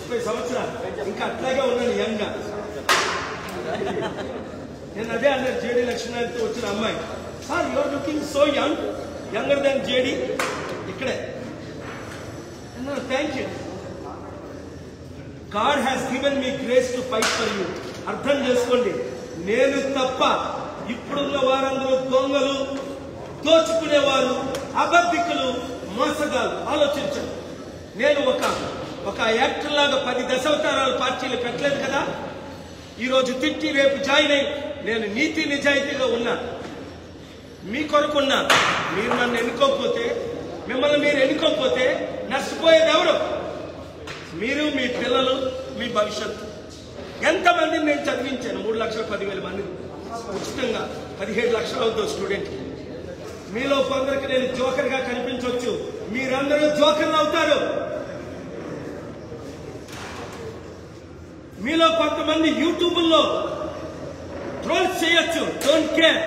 ముప్పై సంవత్సరాలు ఇంకా అట్లాగే ఉన్నాను యంగ్ గా నేను అదే అన్నారు జేడి లక్ష్మీనారాయణతో వచ్చిన అమ్మాయి sir your looking so young younger than JD ఇక్కడే thank you God has given me grace to fight for you అర్థం చేసుకోండి నేను తప్ప ఇప్పుడున్న వారందరూ దొంగలు దోచుకునేవారు అబద్ధికులు మోసగాలు ఆలోచించండి నేను ఒక ఒక యాక్టర్ లాగా పది దశావతారాల పార్టీలు పెట్టలేదు కదా ఈరోజు తిట్టి రేపు జాయిన్ అయి నేను నీతి నిజాయితీగా ఉన్నా మీ కొరకున్నా మీరు నన్ను ఎన్నుకోకపోతే మిమ్మల్ని మీరు ఎన్నుకోకపోతే నష్టపోయేది ఎవరు మీరు మీ పిల్లలు మీ భవిష్యత్తు ఎంతమందిని నేను చదివించాను మూడు లక్షల పదివేల మందిని ఉచితంగా పదిహేడు లక్షలు అవుతుంది స్టూడెంట్ మీలో కొందరికి నేను జోకర్ గా కనిపించవచ్చు మీరందరూ జోకర్లు అవుతారు మీలో కొంతమంది యూట్యూబ్ లో ట్రోల్స్ చేయొచ్చు don't care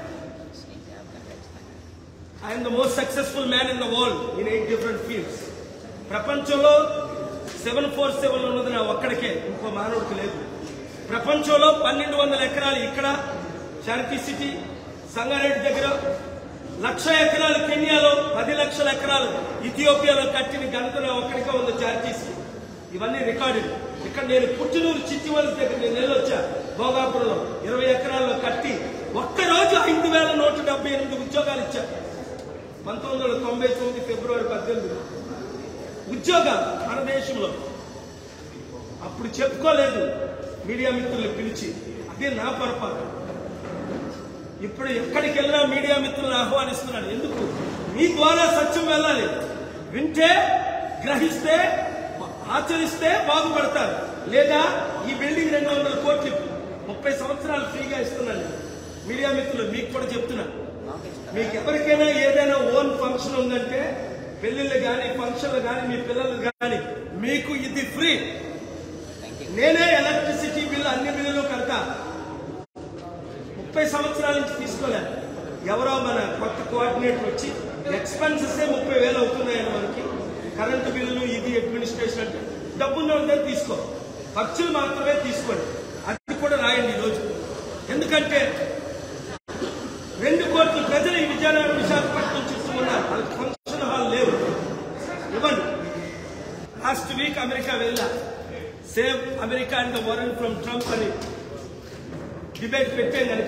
I'm the most successful man in the world in eight different fields ప్రపంచంలో సెవెన్ ఫోర్ సెవెన్ ఉన్నది నా ఒక్కడికే ఇంకో మానవుడికి లేదు ప్రపంచంలో పన్నెండు వందల ఎకరాలు ఇక్కడ చారిటీ సిటీ సంగారెడ్డి దగ్గర లక్ష ఎకరాలు కెన్యాలో పది లక్షల ఎకరాలు ఇథియోపియాలో కట్టిన ఘనత నా ఒక్కడికే ఉంది చారిటీ సిటీ ఇవన్నీ రికార్డులు ఇక్కడ నేను పుట్టినూరు చిట్టివలస దగ్గర నేను వెళ్ళొచ్చా భోగాపురంలో ఇరవై ఎకరాల్లో కట్టి ఒక్కరోజు ఐదు వేల నూట డెబ్బై ఎనిమిది ఉద్యోగాలు ఇచ్చారు పంతొమ్మిది వందల తొంభై తొమ్మిది ఫిబ్రవరి పద్దెనిమిది ఉద్యోగాలు మన దేశంలో అప్పుడు చెప్పుకోలేదు మీడియా మిత్రులు పిలిచి అదే నా పొరపాటు ఇప్పుడు ఎక్కడికి వెళ్ళినా మీడియా మిత్రులను ఆహ్వానిస్తున్నాను ఎందుకు మీ ద్వారా సత్యం వెళ్ళాలి వింటే గ్రహిస్తే ఆచరిస్తే బాగుపడతారు లేదా ఈ బిల్డింగ్ రెండు వందల కోట్లు ముప్పై సంవత్సరాలు ఫ్రీగా ఇస్తున్నాను నేను. మీడియా మిత్రులు మీకు కూడా చెప్తున్నా మీకు ఎవరికైనా ఏదైనా ఓన్ ఫంక్షన్ ఉందంటే పెళ్లిళ్ళు కానీ ఫంక్షన్లు కానీ మీ పిల్లలు కానీ మీకు ఇది ఫ్రీ నేనే ఎలక్ట్రిసిటీ బిల్లు అన్ని బిల్లులు కడతా ముప్పై సంవత్సరాల నుంచి తీసుకోలేదు ఎవరో మన కొత్త కోఆర్డినేటర్ వచ్చి ఎక్స్పెన్సెస్ ముప్పై వేలు అవుతున్నాయని మనకి కరెంటు బిల్లులు ఇది అడ్మినిస్ట్రేషన్ అంటే డబ్బున్న వాళ్ళ తీసుకో ఖర్చులు మాత్రమే తీసుకోండి అది కూడా రాయండి ఈరోజు ఎందుకంటే రెండు కోట్ల ప్రజలు ఈ విజయనగరం విశాఖపట్నం చుట్టూ ఉన్నారు వాళ్ళకి ఫంక్షన్ హాల్ లేవు ఇవ్వండి లాస్ట్ వీక్ అమెరికా వెళ్ళా save America and the world from Trump అని డిబేట్ పెట్టే కనుక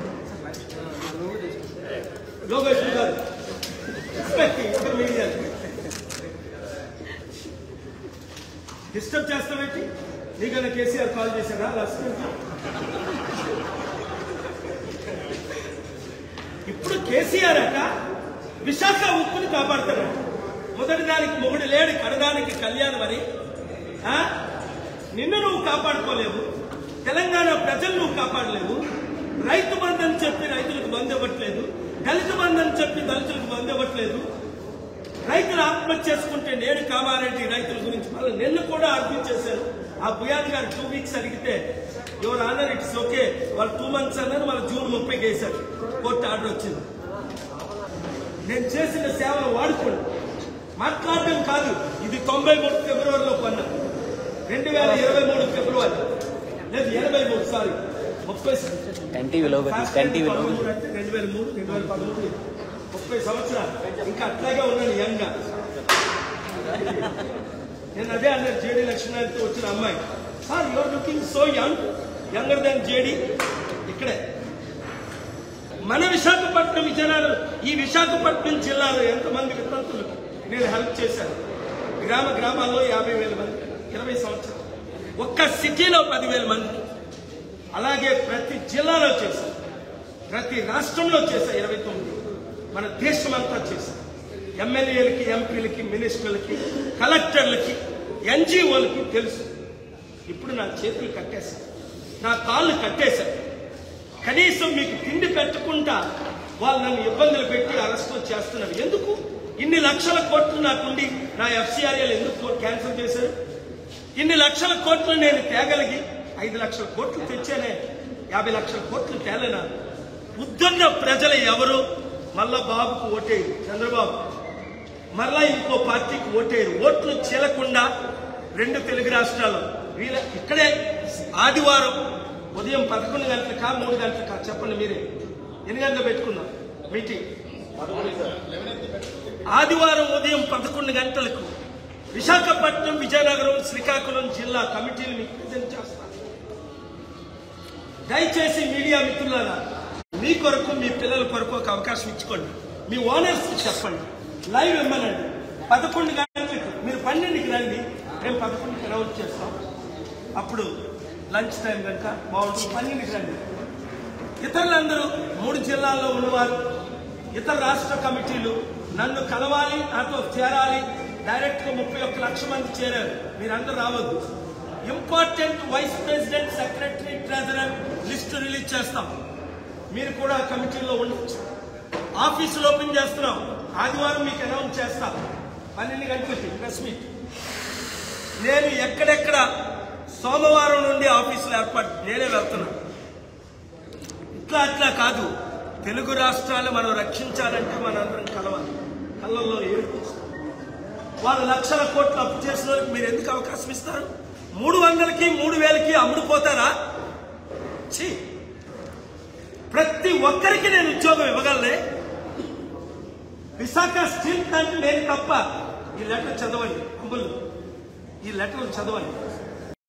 లోకేష్ గారు Respect ఇద్దరు మీడియా డిస్టర్బ్ చేస్తామేంటి నీకన్నా కేసీఆర్ కాల్ చేశారా లాస్ట్ ఇప్పుడు కేసీఆర్ అట విశాఖ ఉప్పుని కాపాడతాడు మొదటి దానికి మొగుడు లేడు కడదానికి కళ్యాణం అని ఆ? నిన్ను నువ్వు కాపాడుకోలేవు తెలంగాణ ప్రజలు నువ్వు కాపాడలేవు రైతు బంధు అని చెప్పి రైతులకు బంద్ ఇవ్వట్లేదు దళిత బంధు అని చెప్పి దళితులకు బంద్ ఇవ్వట్లేదు రైతులు ఆత్మహత్య చేసుకుంటే నేను కామారెడ్డి రైతుల గురించి మళ్ళీ నిన్ను కూడా అర్థం చేశాను ఆ బుయాన్ గారు టూ వీక్స్ అడిగితే ఎవరు ఆనర్ ఇట్స్ ఓకే వాళ్ళు టూ మంత్స్ అన్నారు మళ్ళీ జూన్ ముప్పైకి వేశారు కోర్టు ఆర్డర్ వచ్చింది నేను చేసిన సేవలు వాడుకోండి మాట్లాడడం కాదు ఇది తొంభై మూడు ఫిబ్రవరిలో కొన్నా రెండు వేల ఇరవై మూడు ఫిబ్రవరి లేదు ఎనభై మూడు సారీ ముప్పై టెన్ టీవీలో టెన్ టీవీలో రెండు వేల మూడు రెండు వేల పదమూడు ముప్పై సంవత్సరాలు ఇంకా అట్లాగే ఉన్నాను యంగ్ గా నేను అదే అన్నారు జేడి లక్ష్మీనారాయణతో వచ్చిన అమ్మాయి sir your looking so young younger than JD ఇక్కడే మన విశాఖపట్నం విజయనగరం ఈ విశాఖపట్నం జిల్లాలో ఎంతమంది వితంతులకు నేను హెల్ప్ చేశాను గ్రామ గ్రామాల్లో యాభై వేల మంది ఇరవై సంవత్సరాలు ఒక్క సిటీలో పదివేల మంది అలాగే ప్రతి జిల్లాలో చేశాను ప్రతి రాష్ట్రంలో చేశా ఇరవై తొమ్మిది మన దేశమంతా చేశాం ఎమ్మెల్యేలకి ఎంపీలకి మినిస్టర్లకి కలెక్టర్లకి ఎన్జిఓలకి తెలుసు ఇప్పుడు నా చేతులు కట్టేశాను నా కాళ్ళు కట్టేశాను కనీసం మీకు తిండి పెట్టకుండా వాళ్ళు నన్ను ఇబ్బందులు పెట్టి అరెస్టులు చేస్తున్నారు ఎందుకు ఇన్ని లక్షల కోట్లు నాకుండి నా ఎఫ్సిఆర్ఎల్ ఎందుకు క్యాన్సిల్ చేశారు ఇన్ని లక్షల కోట్లు నేను తేగలిగి ఐదు లక్షల కోట్లు తెచ్చానే యాభై లక్షల కోట్లు తేలేనా ఉద్దున్న ప్రజలు ఎవరు మళ్ళా బాబుకు ఓటేయరు చంద్రబాబు మళ్ళా ఇంకో పార్టీకి ఓటేయరు ఓట్లు చీలకుండా రెండు తెలుగు రాష్ట్రాలు వీళ్ళ ఇక్కడే ఆదివారం ఉదయం పదకొండు గంటలకా మూడు గంటలకా చెప్పండి మీరే ఎన్ని గంటలు పెట్టుకున్నాం మీటింగ్ ఆదివారం ఉదయం పదకొండు గంటలకు విశాఖపట్నం విజయనగరం శ్రీకాకుళం జిల్లా కమిటీలు మీకు ప్రజెంట్ చేస్తాను దయచేసి మీడియా మిత్రులారా మీ కొరకు మీ పిల్లల కొరకు ఒక అవకాశం ఇచ్చుకోండి మీ ఓనర్స్ చెప్పండి లైవ్ ఇమ్మనండి పదకొండు గంటలకు మీరు పన్నెండుకి రండి మేము పదకొండుకి అనౌన్స్ చేస్తాం అప్పుడు లంచ్ టైం కనుక బాగుంటుంది పన్నెండుకి రండి ఇతరులందరూ మూడు జిల్లాల్లో ఉన్నవారు ఇతర రాష్ట్ర కమిటీలు నన్ను కలవాలి నాతో చేరాలి డైరెక్ట్ గా ముప్పై ఒక్క లక్ష మంది చేరారు మీరందరూ రావద్దు important vice president secretary treasurer list release చేస్తాం మీరు కూడా కమిటీలో ఉండొచ్చు ఆఫీసులు ఓపెన్ చేస్తున్నాం ఆదివారం మీకు అనౌన్స్ చేస్తాం పన్నెండు గంటలకి ప్రెస్ మీట్ నేను ఎక్కడెక్కడ సోమవారం నుండి ఆఫీసులు ఏర్పాటు నేనే వెళ్తున్నాను ఇట్లా అట్లా కాదు తెలుగు రాష్ట్రాలు మనం రక్షించాలంటే మనందరం కలవాలి కళ్ళల్లో ఏడుపు వస్తుంది. వాళ్ళు లక్షల కోట్లు అప్పు చేసిన వాళ్ళకి మీరు ఎందుకు అవకాశం ఇస్తారు మూడు వందలకి మూడు వేలకి అమ్ముడుపోతారా ఛీ ప్రతి ఒక్కరికి నేను ఉద్యోగం ఇవ్వగలనే విశాఖ స్టీల్ ప్లాంట్ నేను తప్ప ఈ లెటర్ చదవండి అంబులు ఈ లెటర్ చదవండి